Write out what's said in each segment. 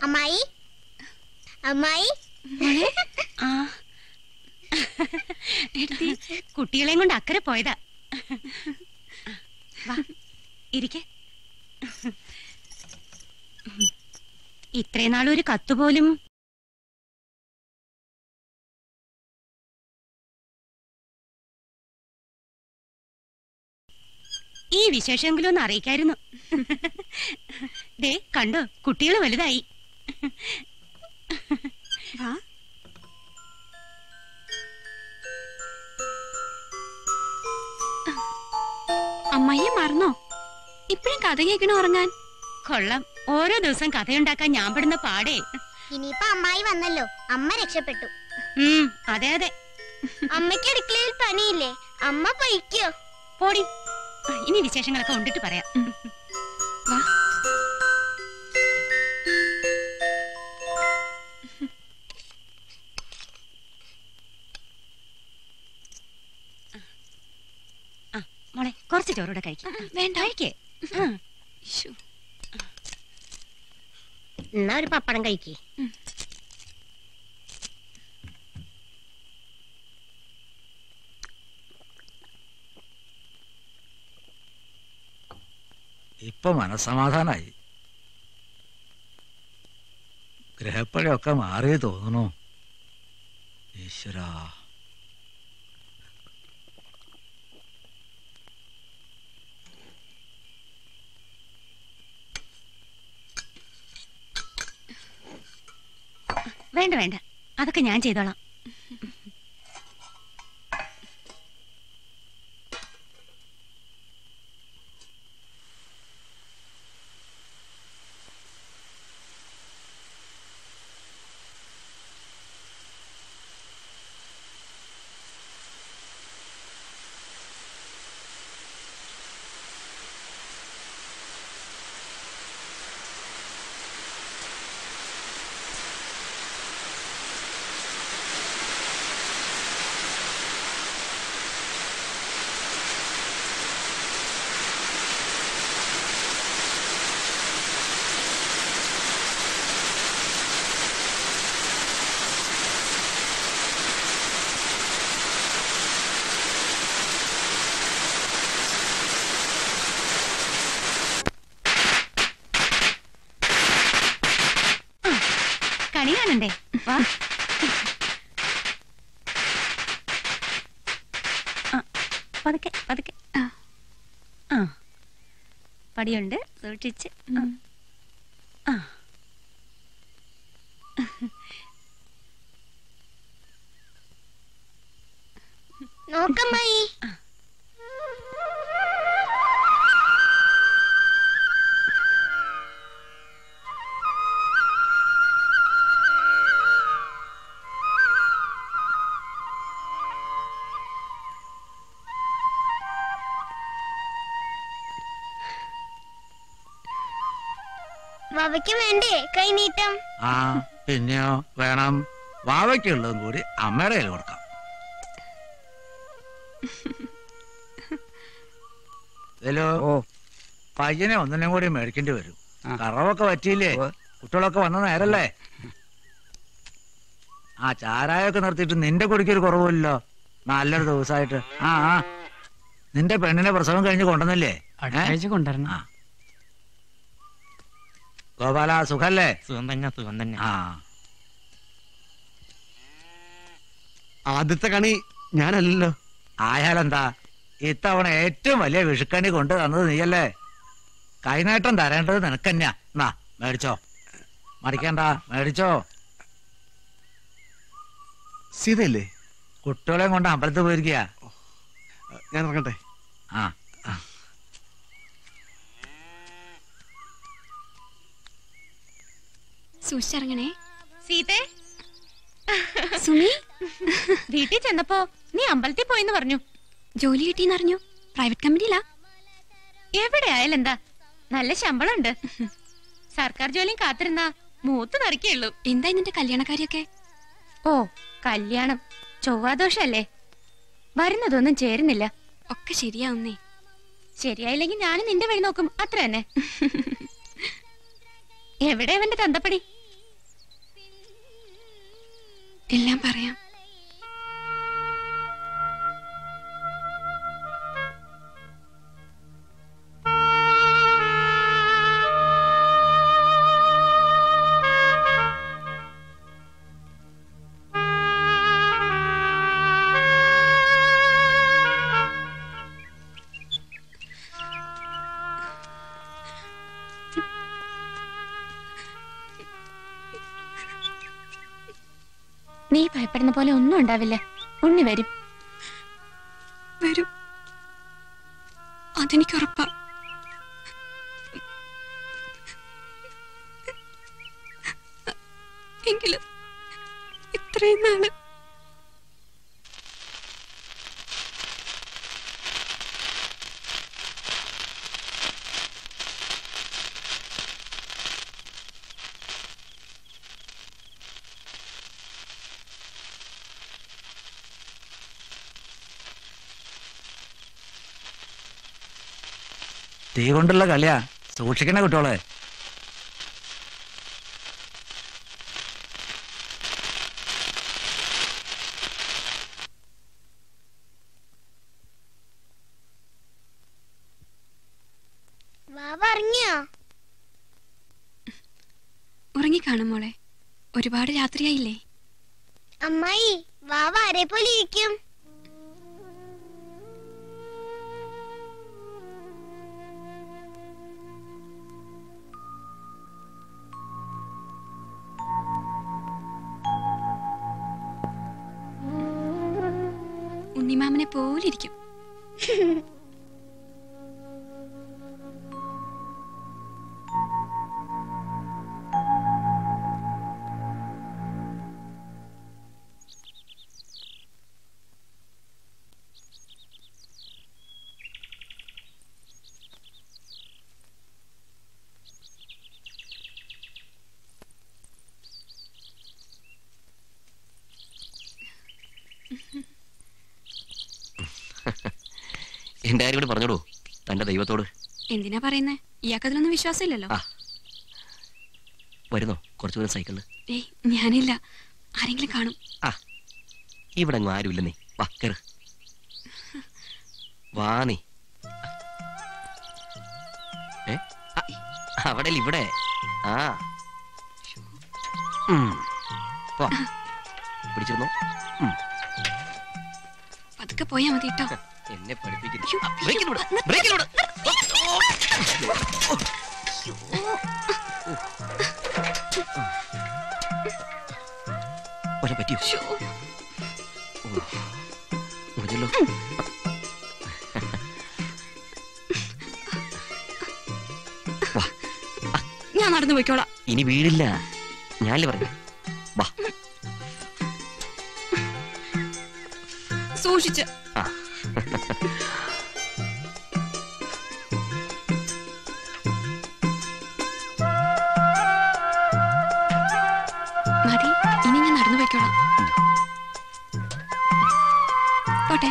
അമ്മായി അമ്മായി ആ എടുത്തി കുട്ടികളെയും കൊണ്ട് അക്കരെ പോയതാ വാ ഇരിക്കെ ഇത്രയും നാളൊരു കത്തുപോലും ഈ വിശേഷമെങ്കിലും ഒന്ന് അറിയിക്കായിരുന്നു ദേ കണ്ടോ കുട്ടികൾ വലുതായി വാ അമ്മയെ മറന്നോ ഇപ്പഴും കഥ കേൾക്കണോ ഉറങ്ങാൻ കൊള്ളാം ഓരോ ദിവസം കഥയുണ്ടാക്കാൻ ഞാൻ പെടുന്ന പാടേ ഇനിയിപ്പോ അമ്മായി വന്നല്ലോ അമ്മ രക്ഷപ്പെട്ടു ഉം അതെ അതെ അമ്മയ്ക്ക് അടുക്കളയിൽ പണിയില്ലേ അമ്മ പൊയ്ക്കോ പോടി ഇനി വിശേഷങ്ങളൊക്കെ ഉണ്ടിട്ട് പറയാം വാ ആ മോളെ കുറച്ച് ചോറൂടെ കഴിക്കാം വേണ്ട കഴിക്കേ ശ്ശോ. എന്നാ ഒരു പപ്പടം കഴിക്കേ ഇപ്പൊ മനസമാധാനായി ഗ്രഹപ്പഴയൊക്കെ മാറി തോന്നുന്നു ഈശ്വരാ വേണ്ട വേണ്ട അതൊക്കെ ഞാൻ ചെയ്തോളാം കണി കാണണ്ടേ വാ ആ, പതുക്കെ പതുക്കെ ആ. ആ പടിയുണ്ട് സൂക്ഷിച്ച് ആ. ആ നോക്കമ്മായി വവയ്ക്ക് വേണ്ടേ കൈനീട്ടം ആ പിന്നെയോ വേണം വാവയ്ക്കുള്ളതും കൂടി അമ്മയുടെ കയ്യിൽ കൊടുക്കാം ഹലോ ഓ പയ്യനെ ഒന്നിനും കൂടി മേടിക്കേണ്ടി വരും ആ. കറവൊക്കെ പറ്റിയില്ലേ ഉവ്വ്. കുട്ടികളൊക്കെ വന്ന നേരല്ലേ ആ ചാരായൊക്കെ നിർത്തിയിട്ട് നിന്റെ കുടിക്കൊരു കുറവില്ലല്ലോ നല്ലൊരു ദിവസമായിട്ട് ആ ആ നിന്റെ പെണ്ണിനെ പ്രസവം കഴിഞ്ഞ് കൊണ്ടുവന്നില്ലേ അടുത്ത ആഴ്ച കൊണ്ടുവരണം ആ. ഗോപാല സുഖല്ലേ സുഖം തന്നെ സുഖം തന്നെ ആ ആദ്യത്തെ കണി ഞാനല്ലല്ലോ ആയാലെന്താ ഇത്തവണ ഏറ്റവും വലിയ വിഷുക്കണി കൊണ്ട് തന്നത് നീയല്ലേ കൈനേട്ടം തരേണ്ടത് നിനക്കന്നെയാ എന്നാ മേടിച്ചോ മറിക്കണ്ട മേടിച്ചോ സീതയല്ലേ കുട്ടികളെയും കൊണ്ട് അമ്പലത്തിൽ പോയിരിക്കുക ഞാൻ ഇറങ്ങട്ടെ ആ സൂക്ഷിച്ചിറങ്ങണേ സീതേ സുമി വീട്ടിൽ ചെന്നപ്പോ നീ അമ്പലത്തിൽ പോയിന്ന് പറഞ്ഞു ജോലി കിട്ടിയെന്നറിഞ്ഞു പ്രൈവറ്റ് കമ്പനിയിലാ എവിടെ ആയാലും എന്താ നല്ല ശമ്പളം ഉണ്ട് സർക്കാർ ജോലിയും കാത്തിരുന്നാ മൂത്ത് നിറയ്ക്കുള്ളൂ എന്താ നിന്റെ കല്യാണക്കാരിയൊക്കെ ഓ കല്യാണം ചൊവ്വാദോഷല്ലേ വരുന്നതൊന്നും ചേരുന്നില്ല ഒക്കെ ശരിയാവുന്നേ ശരിയായില്ലെങ്കിൽ ഞാനും നിന്റെ വഴി നോക്കും അത്ര തന്നെ എവിടെ അവന്റെ തന്തപ്പടി എല്ലാം പറയാം നീ ഭയപ്പെടുന്ന പോലെ ഒന്നും ഉണ്ടാവില്ല ഉണ്ണി വരും വരും അതെനിക്ക് ഉറപ്പാ എങ്കിലും ഇത്രയും നാള് തീ കൊണ്ടുള്ള കളിയാ സൂക്ഷിക്കണ കുട്ടിയോളെ വാവ അറിഞ്ഞോ ഉറങ്ങിക്കാണും മോളെ ഒരുപാട് രാത്രിയായില്ലേ അമ്മായി വാവ ആരെ പോലെ ഇരിക്കും ഉണ്ണിമാമനെ പോലെ ഇരിക്കും എന്റെ കാര്യം കൂടി പറഞ്ഞോളൂ തന്റെ ദൈവത്തോട് എന്തിനാ പറയുന്നേ ഇയാൾക്കതിലൊന്നും വിശ്വാസമില്ലല്ലോ ആ. വരുന്നോ കുറച്ചു ദൂരം സൈക്കിളിൽ ഏയ് ഞാനില്ല ആരെങ്കിലും കാണും ഇവിടെ അങ്ങ് ആരുമില്ല നീ വാ കയറ് വാ നീ ഏ ആ, അവിടെ അല്ല, ഇവിടെ ആ ഉം. പോ. പിടിച്ചിരുന്നോ ഉം. പതുക്കെ പോയാ മതി കേട്ടോ എന്നെ പഠിപ്പിക്കുന്നു അയ്യോ, ആ, ബ്രേക്കിലൂടെ, അയ്യോ, ബ്രേക്കിലൂടെ. വരാൻ പറ്റിയോ ശ്ശോ, മുറിഞ്ഞല്ലോ വാ ഞാൻ നടന്നു പോയിക്കോളാം ഇനി വീടില്ല ഞാനല്ലേ പറഞ്ഞു വാ സൂക്ഷിച്ച് ആ. മതി ഇനി ഞാൻ നടന്നു പോയിക്കോളാം പോട്ടെ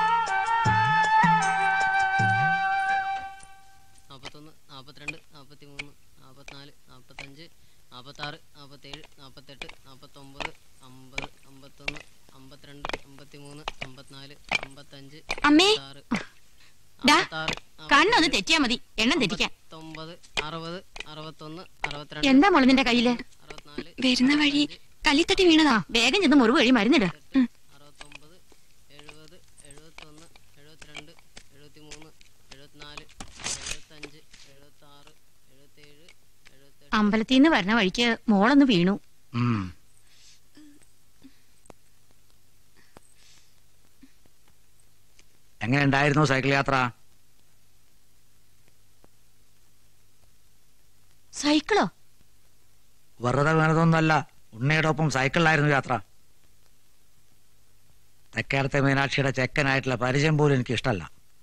നാൽപ്പത്തൊന്ന് നാൽപ്പത്തിരണ്ട് നാൽപ്പത്തി മൂന്ന് നാൽപ്പത്തിനാല് നാൽപ്പത്തഞ്ച് നാൽപ്പത്താറ് നാൽപ്പത്തേഴ് നാൽപ്പത്തെട്ട് നാൽപ്പത്തൊമ്പത് അമ്പത് അമ്പത്തൊന്ന് അമ്പത്തിരണ്ട് അമ്പത്തിമൂന്ന് അമ്പത്തിനാല് അമ്പത്തഞ്ച് അമ്മേ ആറ് ഡാ, അമ്പത്താറ് കണ്ണൊന്ന് തെറ്റിയാ മതി എണ്ണം തെറ്റിക്കാൻ അമ്പത്തൊമ്പത് അറുപത് അറുപത്തൊന്ന് അറുപത്തിരണ്ട് എന്താ മോള് നിന്റെ കയ്യില് അറുപത്തിനാല് വരുന്ന വഴി കല്ലിത്തട്ടി വീണതാ വേഗം ചെന്ന് മുറിവ് വഴി മരുന്നിട് അറുപത്തൊമ്പത് എഴുപത് എഴുപത്തൊന്ന് എഴുപത്തിരണ്ട് എഴുപത്തിമൂന്ന് എഴുപത്തിനാല് എഴുപത്തഞ്ച് എഴുപത്താറ് എഴുപത്തേഴ് എഴുപത്തെട്ട് അമ്പലത്തിൽ നിന്ന് വരണ വഴിക്ക് മോളൊന്ന് വീണു ഉം. എങ്ങനെ ഉണ്ടായിരുന്നു സൈക്കിൾ യാത്ര സൈക്കിളോ വെറുതെ വീണതൊന്നുമല്ല ഉണ്ണിയുടെ ഒപ്പം സൈക്കിളിലായിരുന്നു യാത്ര തെക്കേടത്തെ മീനാക്ഷിയുടെ ചെക്കനായിട്ടുള്ള പരിചയം പോലും എനിക്ക് ഇഷ്ടമല്ല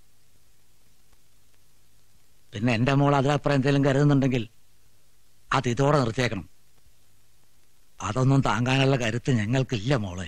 പിന്നെ എന്റെ മോൾ അതിലപ്പുറം എന്തെങ്കിലും കരുതുന്നുണ്ടെങ്കിൽ അത് ഇതോടെ നിർത്തിയേക്കണം അതൊന്നും താങ്ങാനുള്ള കരുത്ത് ഞങ്ങൾക്കില്ല മോളെ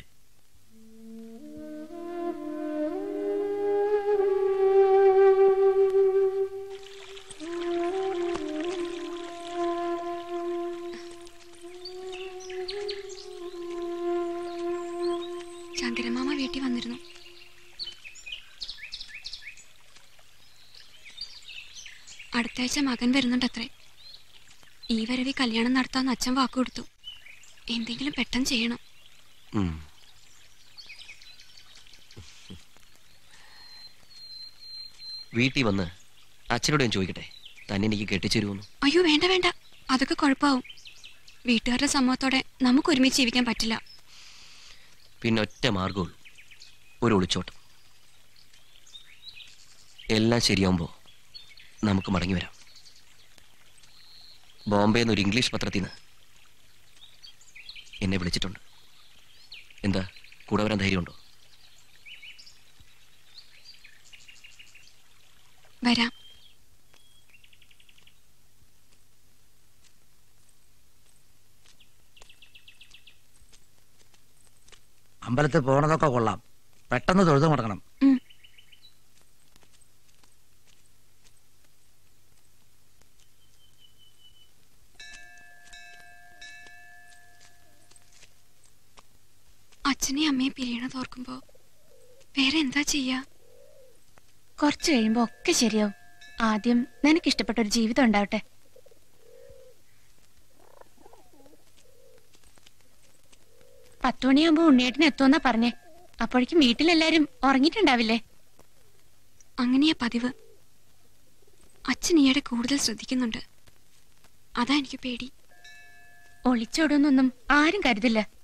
അടുത്ത ആഴ്ച മകൻ വരുന്നുണ്ടത്രേ ഈ വരവി കല്യാണം നടത്താന്ന് അച്ഛൻ വാക്കു കൊടുത്തു എന്തെങ്കിലും പെട്ടെന്ന് ചെയ്യണം ഉം. വീട്ടിൽ വന്ന് അച്ഛനോട് ഞാൻ ചോദിക്കട്ടെ തന്നെ എനിക്ക് കെട്ടിച്ചേരുമെന്ന് അയ്യോ വേണ്ട വേണ്ട അതൊക്കെ കുഴപ്പമാവും വീട്ടുകാരുടെ സമ്മതത്തോടെ നമുക്ക് ഒരുമിച്ച് ജീവിക്കാൻ പറ്റില്ല പിന്നെ ഒറ്റ മാർഗമുള്ളൂ ഒരു ഒളിച്ചോട്ടം എല്ലാം ശരിയാവുമ്പോൾ നമുക്ക് മടങ്ങി വരാം ബോംബെ ഒരു ഇംഗ്ലീഷ് പത്രത്തിൽ നിന്ന് എന്നെ വിളിച്ചിട്ടുണ്ട് എന്താ കൂടെ വരാൻ ധൈര്യമുണ്ടോ വരാം അമ്പലത്തിൽ പോണതൊക്കെ കൊള്ളാം പെട്ടെന്ന് തൊഴുതു മുടക്കണം ഉം. അച്ഛനെയും അമ്മയും പിരിയണത് ഓർക്കുമ്പോ വേറെ എന്താ ചെയ്യാ കുറച്ചു കഴിയുമ്പോ ഒക്കെ ശരിയാവും ആദ്യം നിനക്ക് ഇഷ്ടപ്പെട്ട ഒരു ജീവിതം ഉണ്ടാവട്ടെ പത്തു മണിയാകുമ്പോ ഉണ്ണിയേട്ടന് എത്തുമെന്നാ പറഞ്ഞേ അപ്പോഴേക്കും വീട്ടിലെല്ലാരും ഉറങ്ങിയിട്ടുണ്ടാവില്ലേ അങ്ങനെയാ പതിവ് അച്ഛൻ ഈയിടെ കൂടുതൽ ശ്രദ്ധിക്കുന്നുണ്ട് അതാ എനിക്ക് പേടി ഒളിച്ചോടുന്നൊന്നും ആരും കരുതില്ല